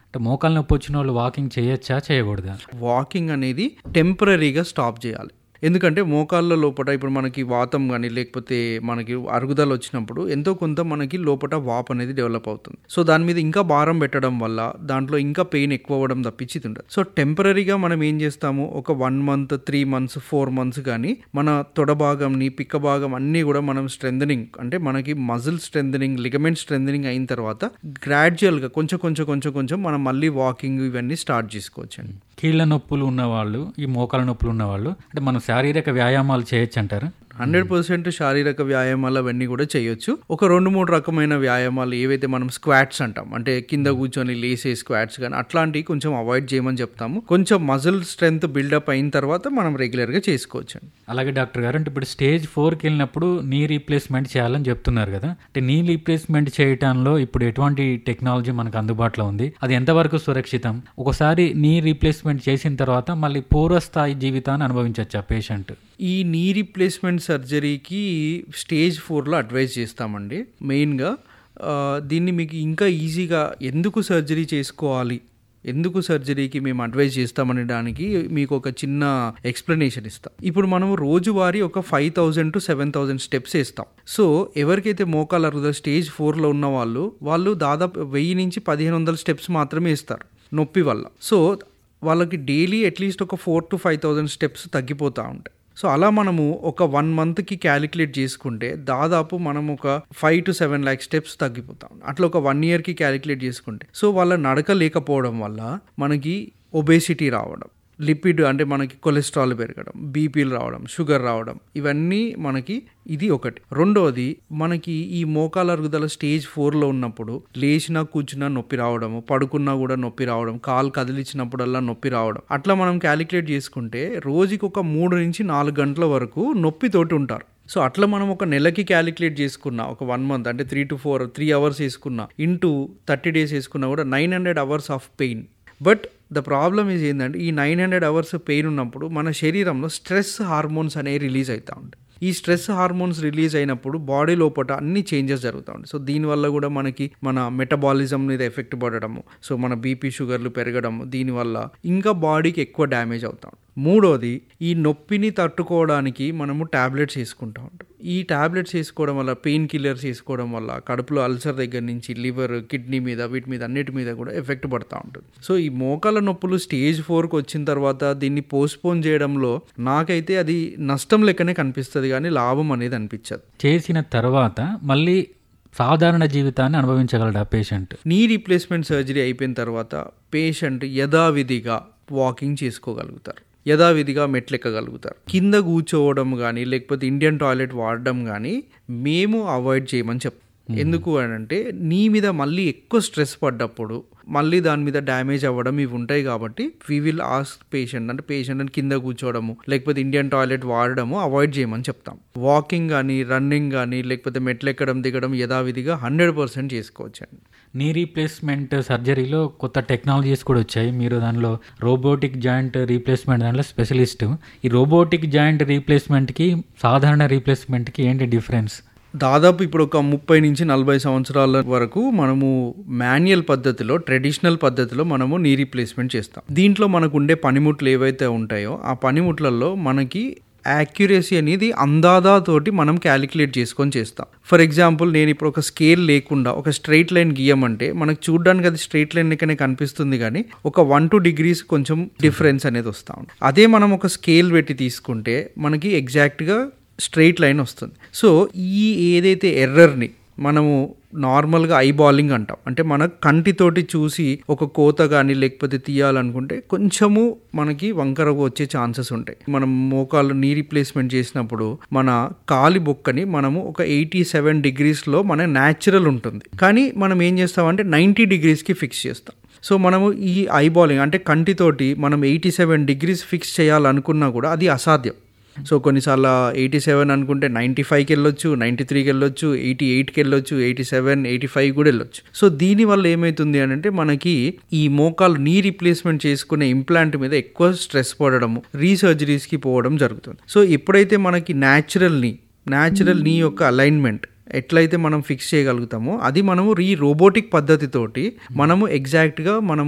అంటే మోకాలు నొప్పి వచ్చిన వాళ్ళు వాకింగ్ చేయొచ్చా చేయకూడదా వాకింగ్ అనేది టెంపరీగా స్టాప్ చేయాలి ఎందుకంటే మోకాళ్ళ లోపల ఇప్పుడు మనకి వాతం కానీ లేకపోతే మనకి అరుగుదల వచ్చినప్పుడు ఎంతో కొంత మనకి లోపల వాప్ అనేది డెవలప్ అవుతుంది సో దాని మీద ఇంకా భారం పెట్టడం వల్ల దాంట్లో ఇంకా పెయిన్ ఎక్కువ అవ్వడం తప్పించి ఇది ఉండదు సో టెంపరీగా మనం ఏం చేస్తాము ఒక one month three months four months కానీ మన తొడ భాగంని పిక్క భాగం అన్నీ కూడా మనం స్ట్రెంథనింగ్ అంటే మనకి మజిల్ స్ట్రెంథనింగ్ లిగమెంట్ స్ట్రెంథనింగ్ అయిన తర్వాత గ్రాడ్యువల్గా కొంచెం కొంచెం కొంచెం కొంచెం మనం మళ్ళీ వాకింగ్ ఇవన్నీ స్టార్ట్ చేసుకోవచ్చు అండి కీళ్ళ నొప్పులు ఉన్నవాళ్ళు ఈ మోకాల నొప్పులు ఉన్నవాళ్ళు అంటే మనం శారీరక వ్యాయామాలు చేయొచ్చు అంటారు హండ్రెడ్ పర్సెంట్ శారీరక వ్యాయామాలు అవన్నీ కూడా చేయొచ్చు ఒక రెండు మూడు రకమైన వ్యాయామాలు ఏవైతే మనం స్క్వాట్స్ అంటాం అంటే కింద కూర్చొని లేసే స్క్వాట్స్ కానీ అట్లాంటివి కొంచెం అవాయిడ్ చేయమని చెప్తాము కొంచెం మజిల్ స్ట్రెంత్ బిల్డప్ అయిన తర్వాత మనం రెగ్యులర్గా చేసుకోవచ్చు అండి అలాగే డాక్టర్ గారు అంటే ఇప్పుడు స్టేజ్ ఫోర్కి వెళ్ళినప్పుడు నీ రీప్లేస్మెంట్ చేయాలని చెప్తున్నారు కదా అంటే నీ రీప్లేస్మెంట్ చేయటంలో ఇప్పుడు ఎటువంటి టెక్నాలజీ మనకు అందుబాటులో ఉంది అది ఎంతవరకు సురక్షితం ఒకసారి నీ రీప్లేస్మెంట్ చేసిన తర్వాత మళ్ళీ పూర్వస్థాయి జీవితాన్ని అనుభవించవచ్చు ఆ పేషెంట్ ఈ నీ రీప్లేస్మెంట్ సర్జరీకి స్టేజ్ ఫోర్లో అడ్వైజ్ చేస్తామండి మెయిన్గా ఆ, దీన్ని మీకు ఇంకా ఈజీగా ఎందుకు సర్జరీ చేసుకోవాలి ఎందుకు సర్జరీకి మేము అడ్వైజ్ చేస్తామనే దానికి మీకు ఒక చిన్న ఎక్స్ప్లెనేషన్ ఇస్తాం ఇప్పుడు మనము రోజువారీ ఒక five thousand to seven thousand steps వేస్తాం సో ఎవరికైతే మోకాల అరుగుదల స్టేజ్ ఫోర్లో ఉన్న వాళ్ళు వాళ్ళు దాదాపు వెయ్యి నుంచి పదిహేను వందల స్టెప్స్ మాత్రమే ఇస్తారు నొప్పి వల్ల సో వాళ్ళకి డైలీ అట్లీస్ట్ ఒక four to five thousand steps తగ్గిపోతూ ఉంటాయి సో అలా మనము ఒక వన్ మంత్కి క్యాలిక్యులేట్ చేసుకుంటే దాదాపు మనం ఒక five to seven lakh steps తగ్గిపోతాం అట్లా ఒక వన్ ఇయర్కి క్యాలిక్యులేట్ చేసుకుంటే సో వాళ్ళ నడక లేకపోవడం వల్ల మనకి ఒబేసిటీ రావడం లిపిడ్ అంటే మనకి కొలెస్ట్రాల్ పెరగడం బీపీలు రావడం షుగర్ రావడం ఇవన్నీ మనకి ఇది ఒకటి రెండవది మనకి ఈ మోకాల అరుగుదల స్టేజ్ ఫోర్లో ఉన్నప్పుడు లేచినా కూర్చున్నా నొప్పి రావడము పడుకున్నా కూడా నొప్పి రావడం కాలు కదిలించినప్పుడల్లా నొప్పి రావడం అట్లా మనం క్యాలిక్యులేట్ చేసుకుంటే రోజుకి ఒక మూడు నుంచి నాలుగు గంటల వరకు నొప్పితోటి ఉంటారు సో అట్లా మనం ఒక నెలకి క్యాలిక్యులేట్ చేసుకున్న ఒక వన్ మంత్ అంటే three to four three hours వేసుకున్న ఇంటూ థర్టీ డేస్ వేసుకున్నా కూడా nine hundred hours of pain but the problem is ఏంటంటే ఈ నైన్ హండ్రెడ్ అవర్స్ పెయిన్ ఉన్నప్పుడు మన శరీరంలో స్ట్రెస్ హార్మోన్స్ అనేవి రిలీజ్ అవుతూ ఉంటాయి ఈ స్ట్రెస్ హార్మోన్స్ రిలీజ్ అయినప్పుడు బాడీ లోపల అన్ని చేంజెస్ జరుగుతూ ఉంటాయి సో దీనివల్ల కూడా మనకి మన మెటబాలిజం మీద ఎఫెక్ట్ పడడము సో మన బీపీ షుగర్లు పెరగడము దీనివల్ల ఇంకా బాడీకి ఎక్కువ డ్యామేజ్ అవుతాం మూడోది ఈ నొప్పిని తట్టుకోవడానికి మనము టాబ్లెట్స్ వేసుకుంటూ ఉంటాం ఈ టాబ్లెట్స్ వేసుకోవడం వల్ల పెయిన్ కిల్లర్స్ వేసుకోవడం వల్ల కడుపులో అల్సర్ దగ్గర నుంచి లివర్ కిడ్నీ మీద వీటి మీద అన్నిటి మీద కూడా ఎఫెక్ట్ పడుతూ ఉంటుంది సో ఈ మోకాల నొప్పులు స్టేజ్ ఫోర్కి వచ్చిన తర్వాత దీన్ని పోస్ట్పోన్ చేయడంలో నాకైతే అది నష్టం లెక్కనే కనిపిస్తుంది కానీ లాభం అనేది అనిపించదు చేసిన తర్వాత మళ్ళీ సాధారణ జీవితాన్ని అనుభవించగలడా పేషెంట్ నీ రీప్లేస్మెంట్ సర్జరీ అయిపోయిన తర్వాత పేషెంట్ యథావిధిగా వాకింగ్ చేసుకోగలుగుతారు యథావిధిగా మెట్లెక్కగలుగుతారు కింద కూర్చోవడం కానీ లేకపోతే ఇండియన్ టాయిలెట్ వాడడం కానీ మేము అవాయిడ్ చేయమని చెప్తాం ఎందుకు అని అంటే నీ మీద మళ్ళీ ఎక్కువ స్ట్రెస్ పడ్డప్పుడు మళ్ళీ దాని మీద డ్యామేజ్ అవ్వడం ఇవి ఉంటాయి కాబట్టి వి విల్ ఆస్క్ పేషెంట్ అంటే పేషెంట్ అని కింద కూర్చోవడము లేకపోతే ఇండియన్ టాయిలెట్ వాడడము అవాయిడ్ చేయమని చెప్తాం వాకింగ్ కానీ రన్నింగ్ కానీ లేకపోతే మెట్లెక్కడం దిగడం యథావిధిగా హండ్రెడ్ పర్సెంట్ చేసుకోవచ్చు అండి నీ రీప్లేస్మెంట్ సర్జరీలో కొత్త టెక్నాలజీస్ కూడా వచ్చాయి మీరు దానిలో రోబోటిక్ జాయింట్ రీప్లేస్మెంట్ దాంట్లో స్పెషలిస్ట్ ఈ రోబోటిక్ జాయింట్ రీప్లేస్మెంట్కి సాధారణ రీప్లేస్మెంట్కి ఏంటి డిఫరెన్స్ దాదాపు ఇప్పుడు ఒక ముప్పై నుంచి నలభై సంవత్సరాల వరకు మనము మాన్యువల్ పద్ధతిలో ట్రెడిషనల్ పద్ధతిలో మనము నీ రీప్లేస్మెంట్ చేస్తాం దీంట్లో మనకు ఉండే పనిముట్లు ఏవైతే ఉంటాయో ఆ పనిముట్లలో మనకి యాక్యురసీ అనేది అందాదా తోటి మనం క్యాలిక్యులేట్ చేసుకొని చేస్తాం ఫర్ ఎగ్జాంపుల్ నేను ఇప్పుడు ఒక స్కేల్ లేకుండా ఒక స్ట్రైట్ లైన్ గీయమంటే మనకు చూడడానికి అది స్ట్రైట్ లైన్ లెక్కనే కనిపిస్తుంది కానీ ఒక వన్ టూ డిగ్రీస్ కొంచెం డిఫరెన్స్ అనేది వస్తూ ఉంది అదే మనం ఒక స్కేల్ పెట్టి తీసుకుంటే మనకి ఎగ్జాక్ట్గా స్ట్రైట్ లైన్ వస్తుంది సో ఈ ఏదైతే ఎర్రర్ని మనము నార్మల్గా ఐబాలింగ్ అంటాం అంటే మన కంటితోటి చూసి ఒక కోత కానీ లేకపోతే తీయాలనుకుంటే కొంచెము మనకి వంకరగా వచ్చే ఛాన్సెస్ ఉంటాయి మనం మోకాలు నీ రీప్లేస్మెంట్ చేసినప్పుడు మన కాలి బొక్కని మనము ఒక ఎయిటీ సెవెన్ డిగ్రీస్లో మన న్యాచురల్ ఉంటుంది కానీ మనం ఏం చేస్తామంటే నైంటీ డిగ్రీస్కి ఫిక్స్ చేస్తాం సో మనము ఈ ఐబాలింగ్ అంటే కంటితోటి మనం ఎయిటీ సెవెన్ డిగ్రీస్ ఫిక్స్ చేయాలనుకున్నా కూడా అది అసాధ్యం సో కొన్నిసార్లు ఎయిటీ సెవెన్ అనుకుంటే నైంటీ ఫైవ్కి వెళ్ళొచ్చు నైంటీ త్రీకి వెళ్ళొచ్చు ఎయిటీ ఎయిట్కి వెళ్ళొచ్చు ఎయిటీ సెవెన్ ఎయిటీ ఫైవ్ కూడా వెళ్ళొచ్చు సో దీనివల్ల ఏమవుతుంది అని అంటే మనకి ఈ మోకాలు నీ రీప్లేస్మెంట్ చేసుకునే ఇంప్లాంట్ మీద ఎక్కువ స్ట్రెస్ పడడము రీసర్జరీస్కి పోవడం జరుగుతుంది సో ఎప్పుడైతే మనకి న్యాచురల్ నీ న్యాచురల్ నీ యొక్క అలైన్మెంట్ ఎట్లయితే మనం ఫిక్స్ చేయగలుగుతామో అది మనము ఈ రోబోటిక్ పద్ధతితోటి మనము ఎగ్జాక్ట్గా మనం